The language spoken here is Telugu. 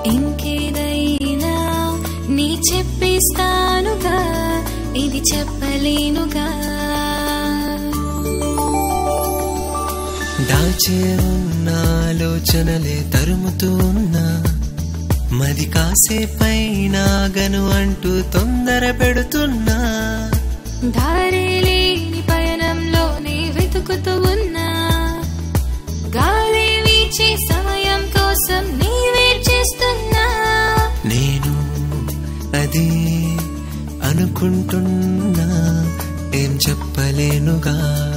ఇంకేదైనా నీ చెప్పిస్తానుగా ఇది చెప్పలేనుగా దాచే ఉన్న ఆలోచనలే తరుముతూ ఉన్నా మది కాసేపైనాగను అంటూ తొందర పెడుతున్నా దారి లేని పయనంలోనే వెతుకుతూ ఉన్నా గాలి వీచే సమయం కోసం నీ వెయిట్ చేస్తున్నా నేను అది అనుకుంటున్నా ఏం చెప్పలేనుగా